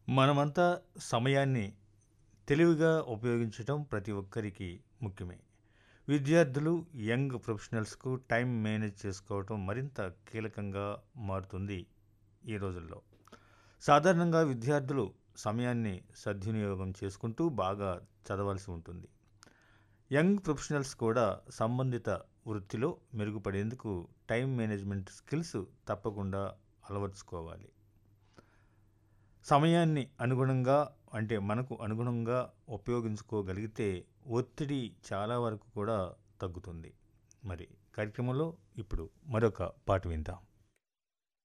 మనమంతా సమయాన్ని తెలివిగా ఉపయోగించటం ప్రతి ఒక్కరికి ముఖ్యమే. విద్యార్థులు, యంగ్ ప్రొఫెషనల్స్‌కు టైం మేనేజ్ చేసుకోవటం మరింత కీలకంగా మారుతుంది ఈ రోజుల్లో. సాధారణంగా విద్యార్థులు సమయాన్ని సద్వినియోగం చేసుకుంటూ బాగా చదవాల్సి ఉంటుంది. యంగ్ ప్రొఫెషనల్స్ కూడా సంబంధిత వృత్తిలో మెరుగుపడేందుకు టైం మేనేజ్‌మెంట్ స్కిల్స్ తప్పకుండా అలవర్చుకోవాలి. సమయాన్ని అనుగుణంగా అంటే మనకు అనుగుణంగా ఉపయోగించుకోగలిగితే ఒత్తిడి చాలా వరకు కూడా తగ్గుతుంది. మరి కార్యక్రమంలో ఇప్పుడు మరొక పాట విందాం.